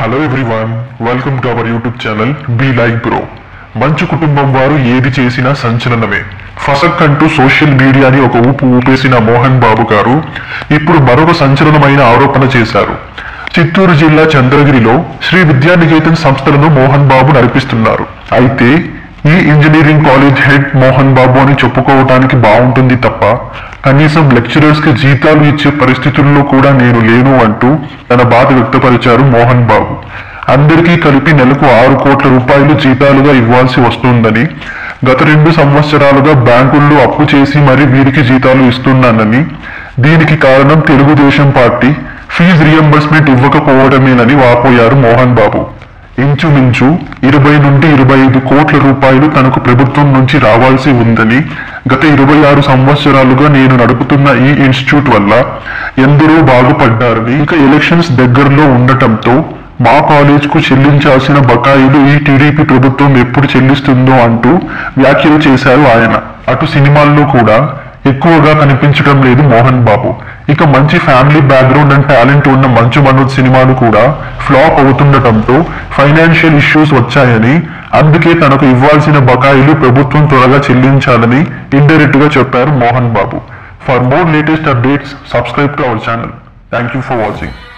hello everyone welcome to our YouTube channel be like bro Manchu కుటుంబం వారు ఏది చేసినా సంచలనమే ఫసక్ అంటూ సోషల్ మీడియాని ఒక ఊపు ఊపేసిన మోహన్ బాబు గారు ఇప్పుడు మరొక సంచలనమైన ఆరోపణ చేశారు చిత్తూరు జిల్లా చంద్రగిరిలో శ్రీ విద్యానికేతన్ సంస్థలను మోహన్ బాబు నడిపిస్తున్నారు అయితే ఈ engineering college head Mohan Babu అని చెప్పుకోవటానికి బాగుంటుంది తప్ప కనీసం లెక్చరర్స్ కి జీతాలు ఇచ్చే పరిస్థితుల్లో కూడా నేను లేను అంటూ తన బాధ వ్యక్తపరిచారు మోహన్ బాబు అందరికీ కలిపి నెలకు ఆరు కోట్ల రూపాయలు జీతాలుగా ఇవ్వాల్సి వస్తుందని గత రెండు సంవత్సరాలుగా బ్యాంకుల్లో అప్పు చేసి మరి వీరికి జీతాలు ఇస్తున్నానని దీనికి కారణం తెలుగుదేశం పార్టీ ఫీజు రియంబర్స్మెంట్ ఇవ్వకపోవడమేనని వాపోయారు మోహన్ బాబు ఇంచుమించు ఇరవై నుండి ఇరవై ఐదు కోట్ల రూపాయలు తనకు ప్రభుత్వం నుంచి రావాల్సి ఉందని గత ఇరవై ఆరు సంవత్సరాలుగా నేను నడుపుతున్న ఈ ఇన్స్టిట్యూట్ వల్ల ఎందరో బాగుపడ్డారని ఇక ఎలక్షన్స్ దగ్గరలో ఉండటంతో మా కాలేజ్ కు చెల్లించాల్సిన బకాయిలు ఈ టీడీపీ ప్రభుత్వం ఎప్పుడు చెల్లిస్తుందో అంటూ వ్యాఖ్యలు చేశారు ఆయన అటు సినిమాల్లో కూడా ఎక్కువగా కనిపించడం లేదు మోహన్ బాబు ఇక మంచి ఫ్యామిలీ బ్యాక్గ్రౌండ్ అండ్ టాలెంట్ ఉన్న మంచు మనోజ్ సినిమాలు కూడా ఫ్లాప్ అవుతుండటంతో ఫైనాన్షియల్ ఇష్యూస్ వచ్చాయని అందుకే తనకు ఇవ్వాల్సిన బకాయిలు ప్రభుత్వం త్వరగా చెల్లించాలని ఇండైరెక్ట్ గా చెప్పారు Mohan Babu for more latest updates subscribe to our channel thank you for watching